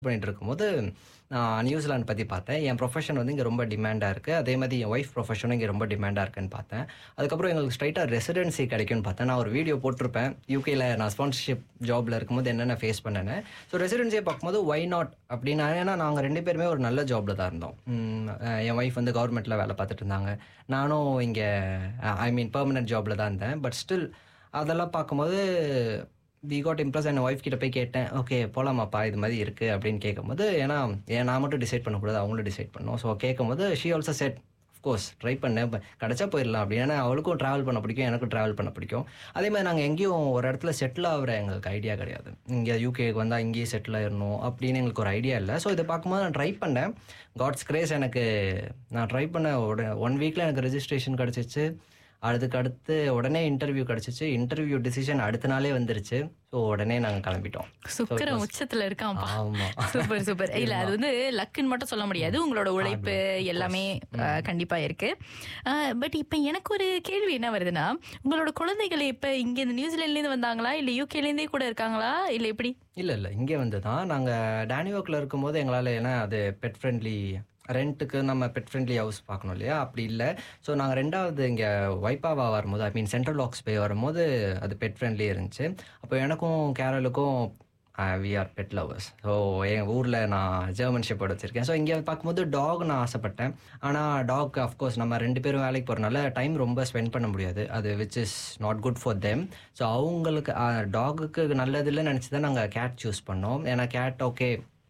பண்ணிட்டு இருக்கும்போது நான் நியூசிலாந்து பற்றி பார்த்தேன் என் ப்ரொஃபஷன் வந்து இங்கே ரொம்ப டிமாண்டாக இருக்குது அதே மாதிரி என் ஒய்ஃப் ப்ரொஃபஷனும் இங்கே ரொம்ப டிமாண்டாக இருக்குன்னு பார்த்தேன் அதுக்கப்புறம் எங்களுக்கு ஸ்ட்ரைட்டாக ரெசிடென்சி கிடைக்கும்னு பார்த்தேன் நான் ஒரு வீடியோ போட்டிருப்பேன் யூகேல நான் ஸ்பான்சர்ஷிப் ஜாப்ல இருக்கும்போது என்னென்ன ஃபேஸ் பண்ணேன்னு ஸோ ரெசிடென்சியை பார்க்கும்போது ஒய் நாட் அப்படின்னா ஏன்னா நாங்கள் ரெண்டு பேருமே ஒரு நல்ல ஜாப்ல தான் இருந்தோம் உம், அஹ் என் ஒய்ஃப் வந்து கவர்மெண்ட்டில் வேலை பார்த்துட்டு இருந்தாங்க நானும் இங்கே ஐ மீன் பெர்மனன்ட் ஜாப்ல தான் இருந்தேன் பட் ஸ்டில் அதெல்லாம் பார்க்கும்போது வி காட் இம்ப்ரெஸ் என் ஒய்ஃப் கிட்ட போய் கேட்டேன் ஓகே போலாமாப்பா இது மாதிரி இருக்கு அப்படின்னு கேட்கும்போது ஏன்னா ஏன் நான் மட்டும் டிசைட் பண்ணக்கூடாது அவங்களும் டிசைட் பண்ணோம் ஸோ கேட்கும்போது she also said course try பண்ணேன் இப்ப கிடைச்சா போயிடலாம் அப்படின்னு ஏன்னா அவளுக்கும் ட்ராவல் பண்ண பிடிக்கும் எனக்கும் ட்ராவல் பண்ண பிடிக்கும் அதே மாதிரி நாங்கள் எங்கேயும் ஒரு இடத்துல செட்டில் ஆகிற எங்களுக்கு ஐடியா கிடையாது இங்கே யூகேக்கு வந்தால் இங்கேயே செட்டில் ஆயிடணும் அப்படின்னு எங்களுக்கு ஒரு ஐடியா இல்லை ஸோ இதை பார்க்கும்போது நான் ட்ரை பண்ணேன் காட்ஸ் கிரேஸ் எனக்கு நான் ட்ரை பண்ண உடனே ஒன் வீக்கில் எனக்கு ரெஜிஸ்ட்ரேஷன் கிடச்சிச்சு அதுக்கு அடுத்து உடனே இன்டர்வியூ கிடச்சிச்சு இன்டர்வியூ டிசிஷன் அடுத்த நாளே வந்துருச்சு ஸோ உடனே நாங்கள் கிளம்பிட்டோம் சுக்கரம் உச்சத்துல இருக்கான்ப்பா ஆமாம் சூப்பர் சூப்பர் இல்ல அது வந்து லக்குன்னு மட்டும் சொல்ல முடியாது உங்களோட உழைப்பு எல்லாமே அஹ், கண்டிப்பா இருக்கு பட் இப்ப எனக்கு ஒரு கேள்வி என்ன வருதுன்னா உங்களோட குழந்தைகள் இப்ப இங்க இந்த நியூசிலாந்துல இருந்து வந்தாங்களா இல்ல யூகேல இருந்தே கூட இருக்காங்களா இல்ல எப்படி இல்லை இல்லை இங்கே வந்து தான் நாங்கள் டேனியோக்கில் இருக்கும்போது எங்களால் ஏன்னா அது பெட் ஃப்ரெண்ட்லி ரெண்ட்டுக்கு நம்ம பெட் ஃப்ரெண்ட்லி ஹவுஸ் பார்க்கணும் இல்லையா அப்படி இல்லை ஸோ நாங்கள் ரெண்டாவது இங்கே வைப்பாவா வரும்போது ஐ மீன் சென்ட்ரல் லாக்ஸ் பே வரும்போது அது பெட் ஃப்ரெண்ட்லி இருந்துச்சு அப்போ எனக்கும் கேரலுக்கும் we are pet lovers so என் ஊரில் நான் ஜெர்மன் ஷெப்பர்ட் வச்சுருக்கேன் ஸோ இங்கே பார்க்கும்போது டாக் நான் ஆசைப்பட்டேன் ஆனால் டாக் அஃப்கோர்ஸ் நம்ம ரெண்டு பேரும் வேலைக்கு போகிறனால டைம் ரொம்ப ஸ்பெண்ட் பண்ண முடியாது அது which is not good for them so அவங்களுக்கு டாகுக்கு நல்லதில்லை நினச்சி தான் நாங்கள் கேட் சூஸ் பண்ணோம் ஏன்னா cat okay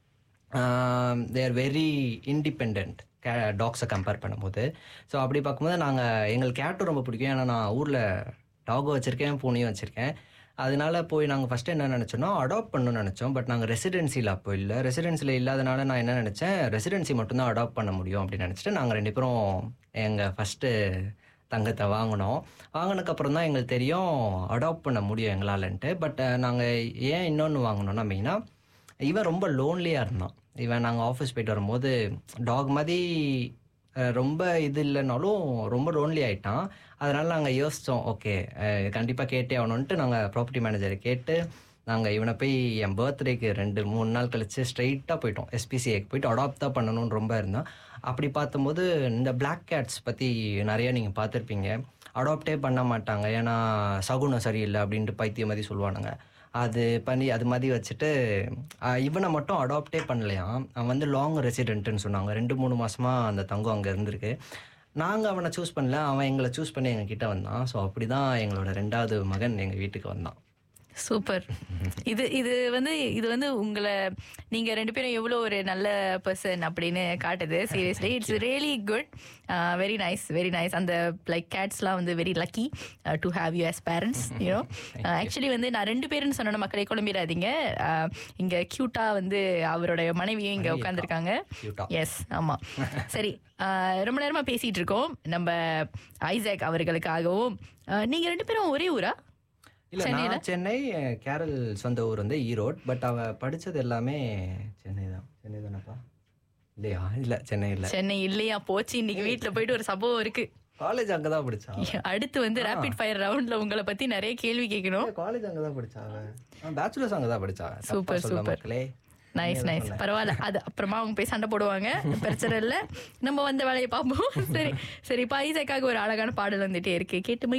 there very independent கே டாக்ஸை கம்பேர் பண்ணும்போது ஸோ அப்படி பார்க்கும்போது நாங்கள் எங்களுக்கு கேட்டும் ரொம்ப பிடிக்கும் ஏன்னா நான் ஊரில் டாகும் வச்சுருக்கேன் பூனையும் வச்சுருக்கேன் அதனால போய் நாங்கள் ஃபஸ்ட்டு என்ன நினச்சோன்னா அடாப்ட் பண்ணணும்னு நினச்சோம் பட் நாங்கள் ரெசிடென்சியில் அப்போ இல்லை ரெசிடென்சியில் இல்லாதனால நான் என்ன நினச்சேன் ரெசிடென்சி மட்டும்தான் அடாப்ட் பண்ண முடியும் அப்படின்னு நினச்சிட்டு நாங்கள் ரெண்டு பேரும் எங்கள் ஃபஸ்ட்டு தங்கத்தை வாங்கினோம் வாங்கினதுக்கப்புறம் தான் எங்களுக்கு தெரியும் அடாப்ட் பண்ண முடியும் எங்களாலன்ட்டு பட் நாங்கள் ஏன் இன்னொன்று வாங்கினோன்னா மெயினாக இவன் ரொம்ப லோன்லியாக இருந்தான் இவன் நாங்கள் ஆஃபீஸ் போயிட்டு வரும்போது டாக் மாதிரி அஹ், ரொம்ப இது இல்லைனாலும் ரொம்ப லோன்லி ஆயிட்டான் அதனால நாங்கள் யோசித்தோம் ஓகே கண்டிப்பாக கேட்டே ஆகணுன்ட்டு நாங்கள் ப்ராப்பர்ட்டி மேனேஜரை கேட்டு நாங்கள் இவனை போய் என் பர்த்டேக்கு ரெண்டு மூணு நாள் கழிச்சு ஸ்ட்ரைட்டாக போயிட்டோம் எஸ்பிசிஏக்கு போயிட்டு அடாப்ட் தான் பண்ணணும்னு ரொம்ப இருந்தான் அப்படி பார்த்தம்போது இந்த பிளாக் கேட்ஸ் பற்றி நிறைய நீங்கள் பார்த்துருப்பீங்க அடாப்டே பண்ண மாட்டாங்க ஏன்னா சகுனம் சரியில்லை அப்படின்ட்டு பைத்தியம் மாதிரி சொல்லுவானுங்க அது பண்ணி அது மாதிரி வச்சுட்டு ஆஹ் இவனை மட்டும் அடாப்டே பண்ணலையாம் அவன் வந்து லாங் ரெசிடென்ட்னு சொன்னாங்க ரெண்டு மூணு மாசமா அந்த தங்கம் அங்கே இருந்திருக்கு நாங்கள் அவனை சூஸ் பண்ணல அவன் எங்களை சூஸ் பண்ணி எங்கள் கிட்ட வந்தான் ஸோ அப்படி தான் எங்களோட ரெண்டாவது மகன் எங்கள் வீட்டுக்கு வந்தான் சூப்பர் இது இது வந்து இது வந்து உங்களை நீங்க ரெண்டு பேரும் எவ்வளவு ஒரு நல்ல பர்சன் அப்படின்னு காட்டுது seriously it's really good very nice very nice அந்த லைக் கேட்ஸ்லாம் வந்து very lucky to have you as parents you know actually வந்து நான் ரெண்டு பேருன்னு சொன்ன மக்களை குழம்பிடாதீங்க Uh, இங்க கியூட்டா வந்து அவருடைய மனைவியும் இங்க உட்காந்துருக்காங்க Cute-ஆ. எஸ் ஆமா சரி uh, ரொம்ப நேரமா பேசிட்டு இருக்கோம் நம்ம ஐசாக் அவர்களுக்காகவும் Uh, நீங்க ரெண்டு பேரும் ஒரே ஊரா இல்லை நான் சென்னை கேரல் சொந்த ஊர் வந்து ஈரோட் பட் அவ படிச்சது எல்லாமே சென்னை தான் சென்னை தானப்பா இல்லையா இல்லை சென்னை இல்லை சென்னை இல்லையா போச்சு இன்னைக்கு வீட்ல போயிட்டு ஒரு சம்பவம் இருக்கு காலேஜ் அங்கே தான் படிச்சா அடுத்து வந்து ரேபிட் ஃபயர் ரவுண்ட்ல உங்களை பத்தி நிறைய கேள்வி கேட்கணும் காலேஜ் அங்கே தான் படிச்சா அவன் பேச்சுலர்ஸ் அங்கே தான் படிச்சா Super, தப்பா சொல்ல super. மக்களே நைஸ் நைஸ் பரவாயில்ல அது அப்புறமா அவங்க போய் சண்டை போடுவாங்க பிரச்சனை இல்ல நம்ம வந்த வேலையை பார்ப்போம் சரி சரி இப்போ ஐசாக்காக ஒரு அழகான பாடல் வந்துட்டே இருக்கு கேட்டு